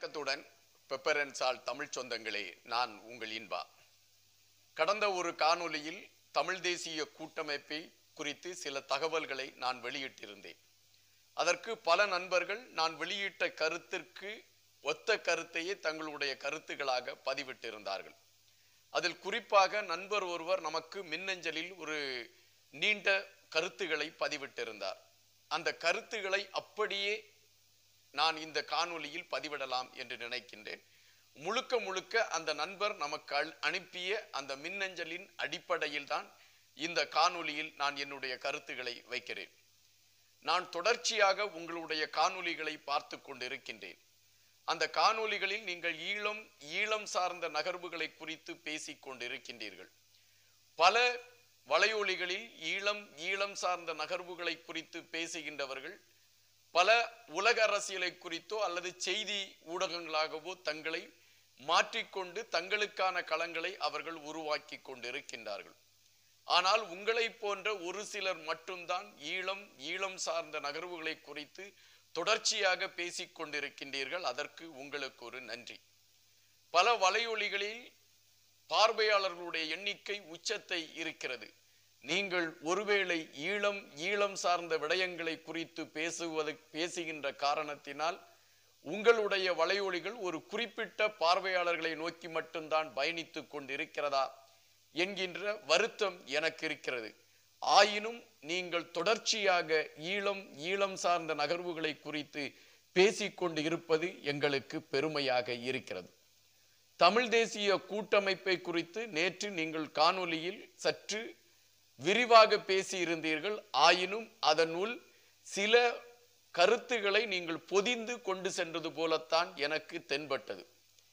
வணக்கத்துடன் பெப்பரன்சால் தமிழ் சொந்தங்களே நான் உங்கள் இன்பா கடந்த ஒரு காணொளியில் தமிழ் தேசிய கூட்டமைப்பை குறித்து சில தகவல்களை நான் வெளியிட்டிருந்தேன் அதற்கு பல நண்பர்கள் நான் வெளியிட்ட கருத்திற்கு ஒத்த கருத்தையே தங்களுடைய கருத்துகளாக பதிவிட்டிருந்தார்கள் அதில் குறிப்பாக நண்பர் ஒருவர் நமக்கு மின்னஞ்சலில் ஒரு நீண்ட கருத்துகளை பதிவிட்டிருந்தார் அந்த கருத்துகளை அப்படியே நான் இந்த காணொளியில் பதிவிடலாம் என்று நினைக்கின்றேன் முழுக்க முழுக்க அந்த நண்பர் நமக்கு அல்- அனுப்பிய அந்த மின்னஞ்சலின் அடிப்படையில் தான் இந்த காணொளியில் நான் என்னுடைய கருத்துக்களை வைக்கிறேன் நான் தொடர்ச்சியாக உங்களுடைய காணொளிகளை பார்த்து கொண்டிருக்கின்றேன் அந்த காணொளிகளில் நீங்கள் ஈழம் ஈழம் சார்ந்த நகர்வுகளை குறித்து பேசிக் கொண்டிருக்கின்றீர்கள் பல வலையொலிகளில் ஈழம் ஈழம் சார்ந்த நகர்வுகளை குறித்து பேசுகின்றவர்கள் பல உலக அரசியலை குறித்தோ அல்லது செய்தி ஊடகங்களாகவோ தங்களை மாற்றிக்கொண்டு தங்களுக்கான களங்களை அவர்கள் உருவாக்கி கொண்டிருக்கின்றார்கள் ஆனால் உங்களைப் போன்ற ஒரு சிலர் மட்டும்தான் ஈழம் ஈழம் சார்ந்த நகர்வுகளை குறித்து தொடர்ச்சியாக பேசிக் கொண்டிருக்கின்றீர்கள் அதற்கு உங்களுக்கு ஒரு நன்றி பல வலையொலிகளில் பார்வையாளர்களுடைய எண்ணிக்கை உச்சத்தை இருக்கிறது நீங்கள் ஒருவேளை ஈழம் ஈழம் சார்ந்த விடயங்களை குறித்து பேசுவது பேசுகின்ற காரணத்தினால் உங்களுடைய வலையொலிகள் ஒரு குறிப்பிட்ட பார்வையாளர்களை நோக்கி மட்டும்தான் பயணித்துக் கொண்டிருக்கிறதா என்கின்ற வருத்தம் எனக்கு இருக்கிறது ஆயினும் நீங்கள் தொடர்ச்சியாக ஈழம் ஈழம் சார்ந்த நகர்வுகளை குறித்து பேசிக்கொண்டு இருப்பது எங்களுக்கு பெருமையாக இருக்கிறது தமிழ் தேசிய கூட்டமைப்பை குறித்து நேற்று நீங்கள் காணொளியில் சற்று விரிவாக பேசியிருந்தீர்கள் ஆயினும் அதனுள் சில கருத்துக்களை நீங்கள் பொதிந்து கொண்டு சென்றது போலத்தான் எனக்கு தென்பட்டது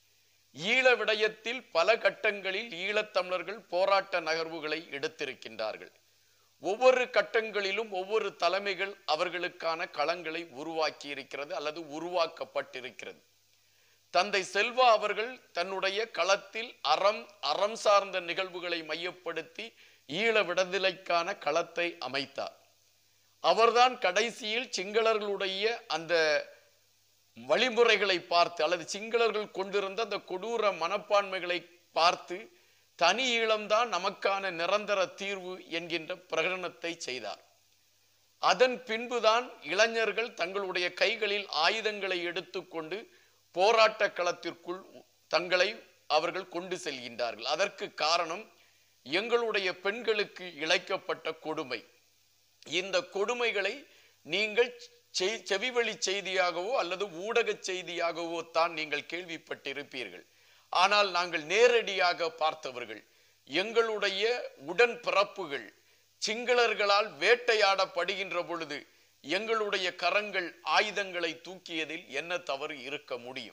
ஈழ விடயத்தில் பல கட்டங்களில் ஈழத்தமிழர்கள் போராட்ட நகர்வுகளை எடுத்திருக்கின்றார்கள் ஒவ்வொரு கட்டங்களிலும் ஒவ்வொரு தலைமைகள் அவர்களுக்கான களங்களை உருவாக்கி இருக்கிறது அல்லது உருவாக்கப்பட்டிருக்கிறது தந்தை செல்வா அவர்கள் தன்னுடைய களத்தில் அறம் அறம் சார்ந்த நிகழ்வுகளை மையப்படுத்தி ஈழ விடுதலைக்கான களத்தை அமைத்தார் அவர்தான் கடைசியில் சிங்களர்களுடைய அந்த வழிமுறைகளை பார்த்து அல்லது சிங்களர்கள் கொண்டிருந்த அந்த கொடூர மனப்பான்மைகளை பார்த்து தனி ஈழம்தான் நமக்கான நிரந்தர தீர்வு என்கின்ற பிரகடனத்தை செய்தார் அதன் பின்புதான் இளைஞர்கள் தங்களுடைய கைகளில் ஆயுதங்களை எடுத்துக்கொண்டு போராட்ட களத்திற்குள் தங்களை அவர்கள் கொண்டு செல்கின்றார்கள் அதற்கு காரணம் எங்களுடைய பெண்களுக்கு இழைக்கப்பட்ட கொடுமை இந்த கொடுமைகளை நீங்கள் செய்- செவிவழி செய்தியாகவோ அல்லது ஊடக செய்தியாகவோ தான் நீங்கள் கேள்விப்பட்டிருப்பீர்கள் ஆனால் நாங்கள் நேரடியாக பார்த்தவர்கள் எங்களுடைய உடன் பிறப்புகள் சிங்களர்களால் வேட்டையாடப்படுகின்ற பொழுது எங்களுடைய கரங்கள் ஆயுதங்களை தூக்கியதில் என்ன தவறு இருக்க முடியும்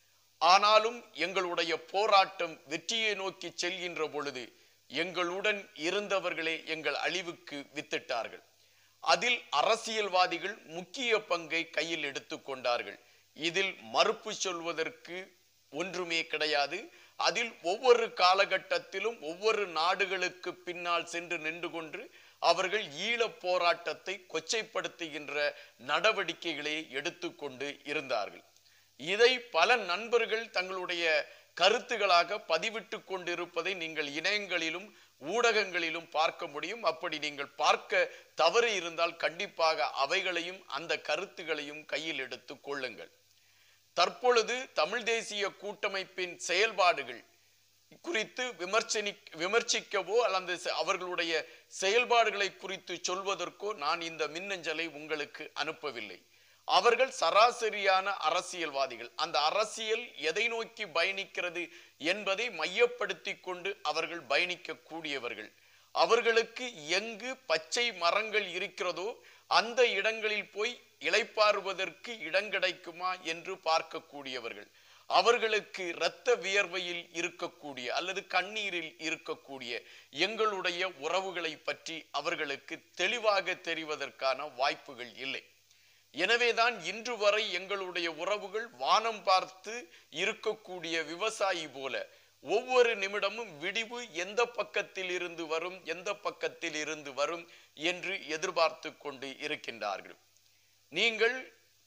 ஆனாலும் எங்களுடைய போராட்டம் வெற்றியை நோக்கி செல்கின்ற பொழுது எங்களுடன் இருந்தவர்களே எங்கள் அழிவுக்கு வித்திட்டார்கள் அதில் அரசியல்வாதிகள் முக்கிய பங்கை கையில் எடுத்துக்கொண்டார்கள் இதில் மறுப்பு சொல்வதற்கு ஒன்றுமே கிடையாது அதில் ஒவ்வொரு காலகட்டத்திலும் ஒவ்வொரு நாடுகளுக்கு பின்னால் சென்று நின்று கொண்டு அவர்கள் ஈழப் போராட்டத்தை கொச்சைப்படுத்துகின்ற நடவடிக்கைகளை எடுத்துக்கொண்டு இருந்தார்கள் இதை பல நண்பர்கள் தங்களுடைய கருத்துகளாக பதிவிட்டு கொண்டிருப்பதை நீங்கள் இணையங்களிலும் ஊடகங்களிலும் பார்க்க முடியும் அப்படி நீங்கள் பார்க்க தவறு இருந்தால் கண்டிப்பாக அவைகளையும் அந்த கருத்துகளையும் கையில் எடுத்துக் கொள்ளுங்கள் தற்பொழுது தமிழ் தேசிய கூட்டமைப்பின் செயல்பாடுகள் குறித்து விமர்சனி விமர்சிக்கவோ அல்லது செ- அவர்களுடைய செயல்பாடுகளை குறித்து சொல்வதற்கோ நான் இந்த மின்னஞ்சலை உங்களுக்கு அனுப்பவில்லை அவர்கள் சராசரியான அரசியல்வாதிகள் அந்த அரசியல் எதை நோக்கி பயணிக்கிறது என்பதை மையப்படுத்தி கொண்டு அவர்கள் பயணிக்க கூடியவர்கள் அவர்களுக்கு எங்கு பச்சை மரங்கள் இருக்கிறதோ அந்த இடங்களில் போய் இளைப்பாறுவதற்கு இடம் கிடைக்குமா என்று பார்க்கக்கூடியவர்கள் அவர்களுக்கு இரத்த வியர்வையில் இருக்கக்கூடிய அல்லது கண்ணீரில் இருக்கக்கூடிய எங்களுடைய உறவுகளை பற்றி அவர்களுக்கு தெளிவாக தெரிவதற்கான வாய்ப்புகள் இல்லை எனவேதான் இன்று வரை எங்களுடைய உறவுகள் வானம் பார்த்து இருக்கக்கூடிய விவசாயி போல ஒவ்வொரு நிமிடமும் விடிவு எந்த பக்கத்தில் இருந்து வரும் எந்த பக்கத்தில் இருந்து வரும் என்று எதிர்பார்த்து கொண்டு இருக்கின்றார்கள் நீங்கள்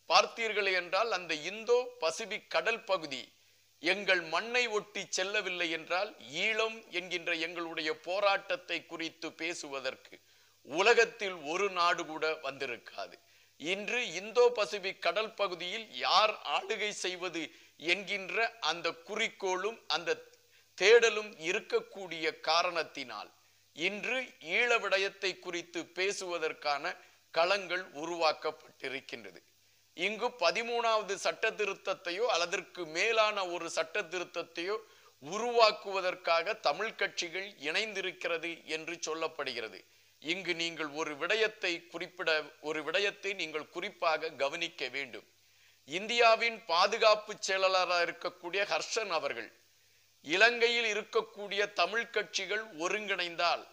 பார்த்தீர்கள் என்றால் அந்த இந்தோ பசிபிக் கடல் பகுதி எங்கள் மண்ணை ஒட்டி செல்லவில்லை என்றால் ஈழம் என்கின்ற எங்களுடைய போராட்டத்தை குறித்து பேசுவதற்கு உலகத்தில் ஒரு நாடு கூட வந்திருக்காது இன்று இந்தோ பசிபிக் கடல் பகுதியில் யார் ஆளுகை செய்வது என்கின்ற அந்த குறிக்கோளும் அந்த தேடலும் இருக்கக்கூடிய காரணத்தினால் இன்று ஈழ விடயத்தை குறித்து பேசுவதற்கான களங்கள் உருவாக்கப்பட்டிருக்கின்றது இங்கு பதிமூணாவது சட்ட திருத்தத்தையோ அல்லதற்கு மேலான ஒரு சட்ட திருத்தத்தையோ உருவாக்குவதற்காக தமிழ் கட்சிகள் இணைந்திருக்கிறது என்று சொல்லப்படுகிறது இங்கு நீங்கள் ஒரு விடயத்தை குறிப்பிட ஒரு விடயத்தை நீங்கள் குறிப்பாக கவனிக்க வேண்டும் இந்தியாவின் பாதுகாப்பு செயலாளராக இருக்கக்கூடிய ஹர்ஷன் அவர்கள் இலங்கையில் இருக்கக்கூடிய தமிழ் கட்சிகள் ஒருங்கிணைந்தால்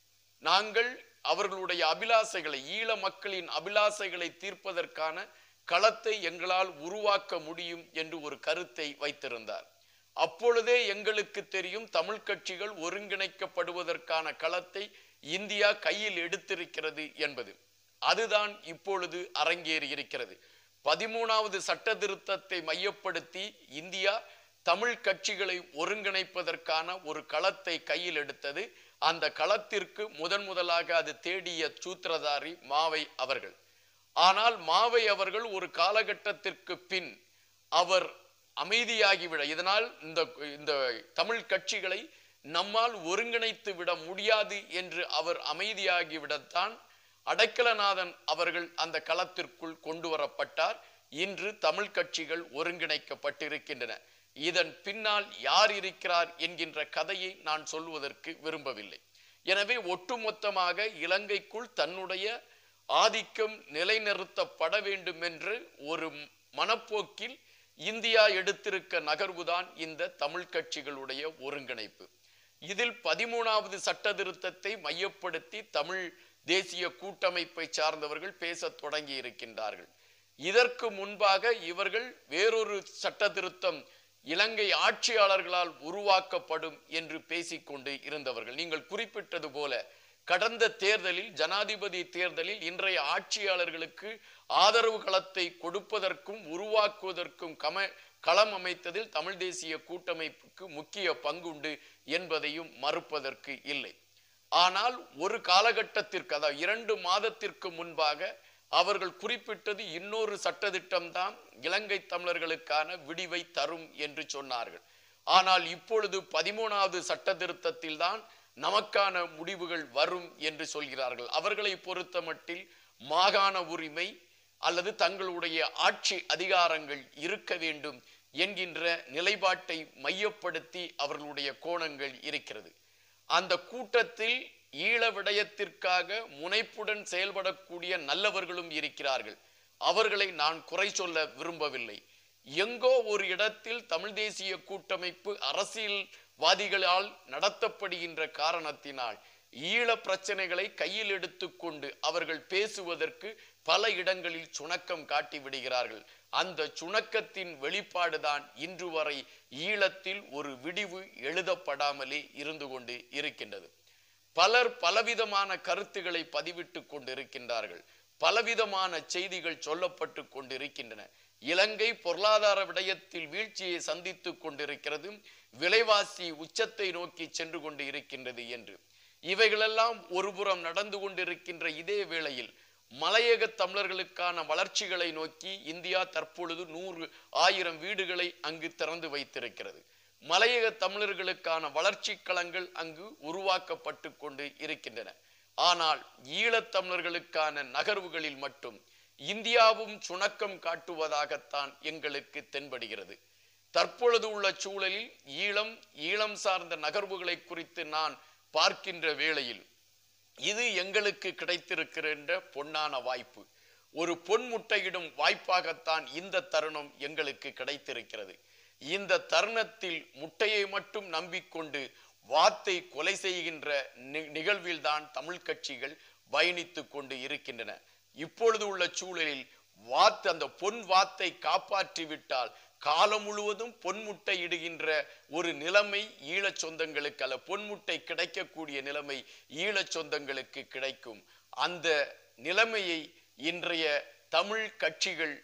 நாங்கள் அவர்களுடைய அபிலாசைகளை ஈழ மக்களின் அபிலாசைகளை தீர்ப்பதற்கான களத்தை எங்களால் உருவாக்க முடியும் என்று ஒரு கருத்தை வைத்திருந்தார் அப்பொழுதே எங்களுக்கு தெரியும் தமிழ் கட்சிகள் ஒருங்கிணைக்கப்படுவதற்கான களத்தை இந்தியா கையில் எடுத்திருக்கிறது என்பது அதுதான் இப்பொழுது அரங்கேறி இருக்கிறது பதிமூணாவது சட்ட திருத்தத்தை மையப்படுத்தி இந்தியா தமிழ் கட்சிகளை ஒருங்கிணைப்பதற்கான ஒரு களத்தை கையில் எடுத்தது அந்த களத்திற்கு முதன் முதலாக அது தேடிய சூத்திரதாரி மாவை அவர்கள் ஆனால் மாவை அவர்கள் ஒரு காலகட்டத்திற்கு பின் அவர் அமைதியாகிவிட இதனால் இந்த இந்த தமிழ் கட்சிகளை நம்மால் ஒருங்கிணைத்து விட முடியாது என்று அவர் அமைதியாகிவிடத்தான் அடைக்கலநாதன் அவர்கள் அந்த களத்திற்குள் கொண்டு வரப்பட்டார் இன்று தமிழ் கட்சிகள் ஒருங்கிணைக்கப்பட்டிருக்கின்றன இதன் பின்னால் யார் இருக்கிறார் என்கின்ற கதையை நான் சொல்வதற்கு விரும்பவில்லை எனவே ஒட்டுமொத்தமாக இலங்கைக்குள் தன்னுடைய ஆதிக்கம் நிலைநிறுத்தப்பட வேண்டும் என்று ஒரு மனப்போக்கில் இந்தியா எடுத்திருக்க நகர்வுதான் இந்த தமிழ் கட்சிகளுடைய ஒருங்கிணைப்பு இதில் பதிமூணாவது சட்ட திருத்தத்தை மையப்படுத்தி தமிழ் தேசிய கூட்டமைப்பை சார்ந்தவர்கள் பேசத் தொடங்கி இருக்கின்றார்கள் இதற்கு முன்பாக இவர்கள் வேறொரு சட்ட திருத்தம் இலங்கை ஆட்சியாளர்களால் உருவாக்கப்படும் என்று பேசிக்கொண்டு இருந்தவர்கள் நீங்கள் குறிப்பிட்டது போல கடந்த தேர்தலில் ஜனாதிபதி தேர்தலில் இன்றைய ஆட்சியாளர்களுக்கு ஆதரவு களத்தை கொடுப்பதற்கும் உருவாக்குவதற்கும் கம களம் அமைத்ததில் தமிழ் தேசிய கூட்டமைப்புக்கு முக்கிய பங்குண்டு என்பதையும் மறுப்பதற்கு இல்லை ஆனால் ஒரு காலகட்டத்திற்கு அதாவது இரண்டு மாதத்திற்கு முன்பாக அவர்கள் குறிப்பிட்டது இன்னொரு சட்டத்திட்டம் தான் இலங்கை தமிழர்களுக்கான விடிவை தரும் என்று சொன்னார்கள் ஆனால் இப்பொழுது பதிமூணாவது சட்ட திருத்தத்தில் தான் நமக்கான முடிவுகள் வரும் என்று சொல்கிறார்கள் அவர்களை பொறுத்த மட்டில் மாகாண உரிமை அல்லது தங்களுடைய ஆட்சி அதிகாரங்கள் இருக்க வேண்டும் என்கின்ற நிலைப்பாட்டை மையப்படுத்தி அவர்களுடைய கோணங்கள் இருக்கிறது அந்த கூட்டத்தில் ஈழ விடயத்திற்காக முனைப்புடன் செயல்படக்கூடிய நல்லவர்களும் இருக்கிறார்கள் அவர்களை நான் குறை சொல்ல விரும்பவில்லை எங்கோ ஒரு இடத்தில் தமிழ் தேசிய கூட்டமைப்பு அரசியல்வாதிகளால் நடத்தப்படுகின்ற காரணத்தினால் ஈழ பிரச்சனைகளை கையில் எடுத்துக்கொண்டு அவர்கள் பேசுவதற்கு பல இடங்களில் சுணக்கம் காட்டி விடுகிறார்கள் அந்த சுணக்கத்தின் வெளிப்பாடுதான் இன்று வரை ஈழத்தில் ஒரு விடிவு எழுதப்படாமலே இருந்து கொண்டு இருக்கின்றது பலர் பலவிதமான கருத்துக்களை பதிவிட்டு கொண்டிருக்கின்றார்கள் பலவிதமான செய்திகள் சொல்லப்பட்டு கொண்டிருக்கின்றன இலங்கை பொருளாதார விடயத்தில் வீழ்ச்சியை சந்தித்துக் கொண்டிருக்கிறது விலைவாசி உச்சத்தை நோக்கி சென்று கொண்டு இருக்கின்றது என்று இவைகளெல்லாம் ஒருபுறம் நடந்து கொண்டிருக்கின்ற இதே வேளையில் மலையக தமிழர்களுக்கான வளர்ச்சிகளை நோக்கி இந்தியா தற்பொழுது நூறு ஆயிரம் வீடுகளை அங்கு திறந்து வைத்திருக்கிறது மலையக தமிழர்களுக்கான வளர்ச்சி களங்கள் அங்கு உருவாக்கப்பட்டு கொண்டு இருக்கின்றன ஆனால் ஈழத் தமிழர்களுக்கான நகர்வுகளில் மட்டும் இந்தியாவும் சுணக்கம் காட்டுவதாகத்தான் எங்களுக்கு தென்படுகிறது தற்பொழுது உள்ள சூழலில் ஈழம் ஈழம் சார்ந்த நகர்வுகளை குறித்து நான் பார்க்கின்ற வேளையில் இது எங்களுக்கு கிடைத்திருக்கின்ற பொன்னான வாய்ப்பு ஒரு பொன் முட்டையிடும் வாய்ப்பாகத்தான் இந்த தருணம் எங்களுக்கு கிடைத்திருக்கிறது இந்த தருணத்தில் முட்டையை மட்டும் நம்பிக்கொண்டு வாத்தை கொலை செய்கின்ற நி- நிகழ்வில்தான் தமிழ் கட்சிகள் பயணித்துக் கொண்டு இருக்கின்றன இப்பொழுது உள்ள சூழலில் வாத்து அந்த பொன் வாத்தை காப்பாற்றி விட்டால் காலம் முழுவதும் பொன்முட்டை இடுகின்ற ஒரு நிலைமை ஈழச் சொந்தங்களுக்கு அல்ல பொன்முட்டை கிடைக்கக்கூடிய நிலைமை ஈழச் சொந்தங்களுக்கு கிடைக்கும் அந்த நிலைமையை இன்றைய தமிழ் கட்சிகள்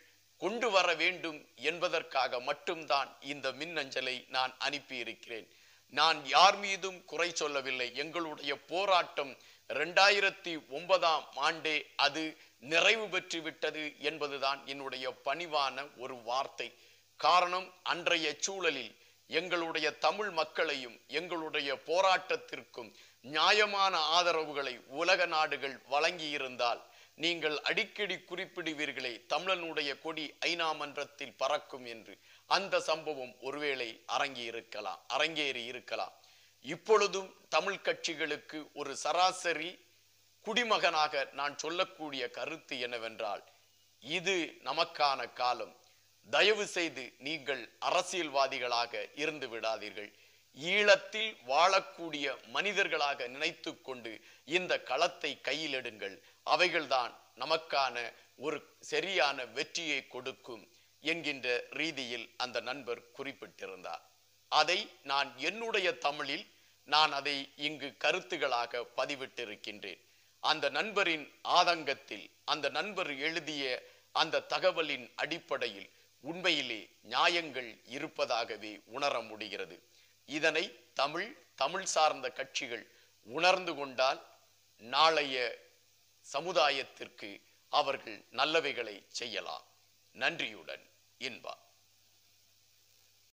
கொண்டு வர வேண்டும் என்பதற்காக மட்டும்தான் இந்த மின்னஞ்சலை நான் அனுப்பியிருக்கிறேன் நான் யார் மீதும் குறை சொல்லவில்லை எங்களுடைய போராட்டம் ரெண்டாயிரத்தி ஒன்பதாம் ஆண்டே அது நிறைவு பெற்று விட்டது என்பதுதான் என்னுடைய பணிவான ஒரு வார்த்தை காரணம் அன்றைய சூழலில் எங்களுடைய தமிழ் மக்களையும் எங்களுடைய போராட்டத்திற்கும் நியாயமான ஆதரவுகளை உலக நாடுகள் வழங்கியிருந்தால் நீங்கள் அடிக்கடி குறிப்பிடுவீர்களே தமிழனுடைய கொடி ஐநா மன்றத்தில் பறக்கும் என்று அந்த சம்பவம் ஒருவேளை அரங்கி இருக்கலாம் அரங்கேறி இருக்கலாம் இப்பொழுதும் தமிழ் கட்சிகளுக்கு ஒரு சராசரி குடிமகனாக நான் சொல்லக்கூடிய கருத்து என்னவென்றால் இது நமக்கான காலம் தயவு செய்து நீங்கள் அரசியல்வாதிகளாக இருந்து விடாதீர்கள் ஈழத்தில் வாழக்கூடிய மனிதர்களாக நினைத்து கொண்டு இந்த களத்தை கையில் எடுங்கள் அவைகள்தான் நமக்கான ஒரு சரியான வெற்றியை கொடுக்கும் என்கின்ற ரீதியில் அந்த நண்பர் குறிப்பிட்டிருந்தார் அதை நான் என்னுடைய தமிழில் நான் அதை இங்கு கருத்துகளாக பதிவிட்டிருக்கின்றேன் அந்த நண்பரின் ஆதங்கத்தில் அந்த நண்பர் எழுதிய அந்த தகவலின் அடிப்படையில் உண்மையிலே நியாயங்கள் இருப்பதாகவே உணர முடிகிறது இதனை தமிழ் தமிழ் சார்ந்த கட்சிகள் உணர்ந்து கொண்டால் நாளைய சமுதாயத்திற்கு அவர்கள் நல்லவைகளை செய்யலாம் நன்றியுடன் இன்பா